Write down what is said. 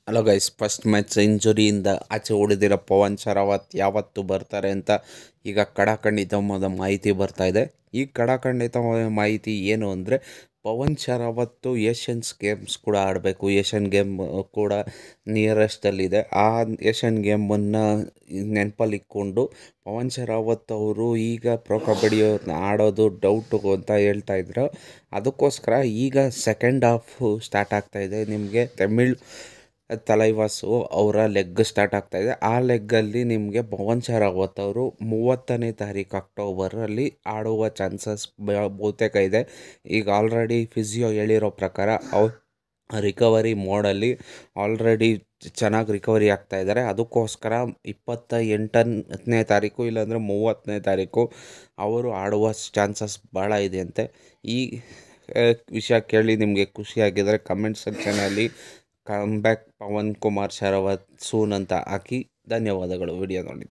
hello guys first match ಇಂಜುರಿಯಿಂದ ಆಚೆ ಉಳಿದಿರೋ ಪವನ್ ಶರಾವತ್ ಯಾವತ್ತು ಬರ್ತಾರೆ ಅಂತ ಈಗ ಕಡಾಖಂಡಿತವಾದ ಮಾಹಿತಿ ಬರ್ತಾ ಇದೆ ಈ ಕಡಾಖಂಡಿತವಾದ ಮಾಹಿತಿ ಏನು ಅಂದರೆ ಪವನ್ ಶರಾವತ್ತು ಏಷ್ಯನ್ಸ್ ಗೇಮ್ಸ್ ಕೂಡ ಆಡಬೇಕು ಏಷ್ಯನ್ ಗೇಮ್ ಕೂಡ ನಿಯರೆಸ್ಟಲ್ಲಿದೆ ಆ ಏಷ್ಯನ್ ಗೇಮನ್ನು ನೆನಪಲ್ಲಿ ಇಟ್ಕೊಂಡು ಪವನ್ ಶರಾವತ್ ಅವರು ಈಗ ಪ್ರೊ ಕಬಡ್ಡಿ ಆಡೋದು ಡೌಟು ಅಂತ ಹೇಳ್ತಾ ಇದ್ರು ಅದಕ್ಕೋಸ್ಕರ ಈಗ ಸೆಕೆಂಡ್ ಹಾಫು ಸ್ಟಾರ್ಟ್ ಆಗ್ತಾಯಿದೆ ನಿಮಗೆ ತಮಿಳ್ ತಲೈವಾಸು ಅವರ ಲೆಗ್ ಸ್ಟಾರ್ಟ್ ಆಗ್ತಾಯಿದೆ ಆ ಲೆಗ್ಗಲ್ಲಿ ನಿಮಗೆ ಪವನ್ ಶರಾವತ್ ಅವರು ಮೂವತ್ತನೇ ತಾರೀಕು ಅಕ್ಟೋಬರಲ್ಲಿ ಆಡುವ ಚಾನ್ಸಸ್ ಬಹುತೇಕ ಇದೆ ಈಗ ಆಲ್ರೆಡಿ ಫಿಸಿಯೋ ಹೇಳಿರೋ ಪ್ರಕಾರ ಅವ್ ರಿಕವರಿ ಮೋಡಲ್ಲಿ ಆಲ್ರೆಡಿ ಚೆನ್ನಾಗಿ ರಿಕವರಿ ಆಗ್ತಾ ಇದ್ದಾರೆ ಅದಕ್ಕೋಸ್ಕರ ಇಪ್ಪತ್ತ ಎಂಟನೇ ತಾರೀಕು ಇಲ್ಲಾಂದರೆ ಮೂವತ್ತನೇ ತಾರೀಕು ಅವರು ಆಡುವ ಚಾನ್ಸಸ್ ಭಾಳ ಇದೆ ಅಂತೆ ಈ ವಿಷಯ ಕೇಳಿ ನಿಮಗೆ ಖುಷಿಯಾಗಿದ್ದರೆ ಕಮೆಂಟ್ ಸೆಕ್ಷನಲ್ಲಿ come back Pavan Kumar Sehrawat soon ಅಂತ ಹಾಕಿ ಧನ್ಯವಾದಗಳು ವಿಡಿಯೋ ನೋಡಿ